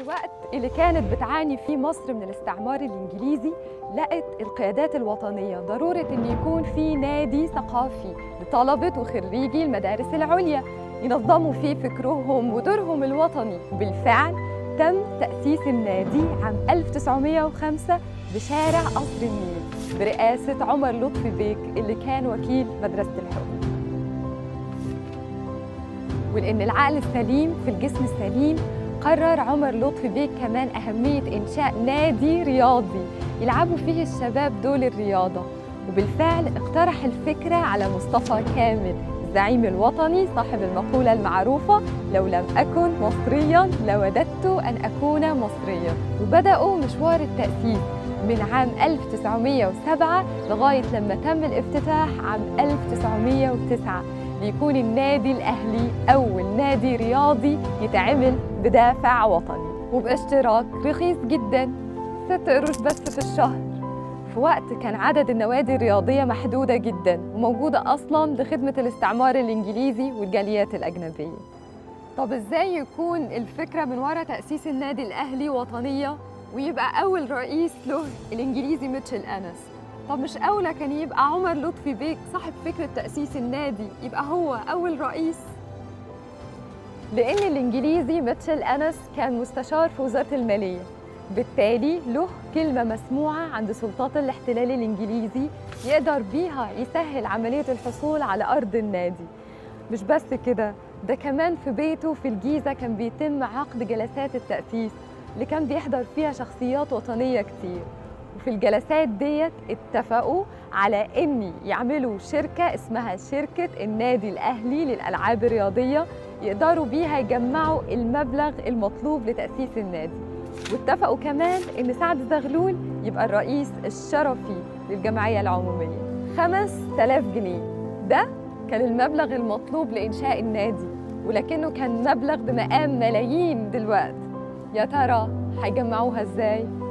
الوقت اللي كانت بتعاني فيه مصر من الاستعمار الإنجليزي لقت القيادات الوطنية ضرورة أن يكون في نادي ثقافي لطلبة وخريجي المدارس العليا ينظموا فيه فكرهم ودورهم الوطني وبالفعل تم تأسيس النادي عام 1905 بشارع قصر النيل برئاسة عمر لطفي بيك اللي كان وكيل مدرسة الحقوق ولأن العقل السليم في الجسم السليم قرر عمر لطفي بيك كمان أهمية إنشاء نادي رياضي يلعبوا فيه الشباب دول الرياضة وبالفعل اقترح الفكرة على مصطفى كامل الزعيم الوطني صاحب المقولة المعروفة لو لم أكن مصريا لوددت أن أكون مصريا وبدأوا مشوار التأسيس من عام 1907 لغاية لما تم الافتتاح عام 1909 ليكون النادي الأهلي أول نادي رياضي يتعمل بدافع وطني وباشتراك رخيص جدا ست قروش بس في الشهر في وقت كان عدد النوادي الرياضية محدودة جدا وموجودة أصلا لخدمة الاستعمار الإنجليزي والجاليات الأجنبية طب إزاي يكون الفكرة من وراء تأسيس النادي الأهلي وطنية ويبقى أول رئيس له الإنجليزي ميتشل أنس طب مش أولى كان يبقى عمر لطفي بيك صاحب فكرة تأسيس النادي يبقى هو أول رئيس لأن الإنجليزي ميتشل أنس كان مستشار في وزارة المالية بالتالي له كلمة مسموعة عند سلطات الاحتلال الإنجليزي يقدر بيها يسهل عملية الحصول على أرض النادي مش بس كده ده كمان في بيته في الجيزة كان بيتم عقد جلسات التأسيس اللي كان بيحضر فيها شخصيات وطنية كتير وفي الجلسات ديت اتفقوا على ان يعملوا شركة اسمها شركة النادي الأهلي للألعاب الرياضية يقدروا بيها يجمعوا المبلغ المطلوب لتأسيس النادي واتفقوا كمان ان سعد زغلول يبقى الرئيس الشرفي للجمعية العمومية 5000 جنيه ده كان المبلغ المطلوب لإنشاء النادي ولكنه كان مبلغ بمقام ملايين دلوقتي يا ترى هيجمعوها ازاي؟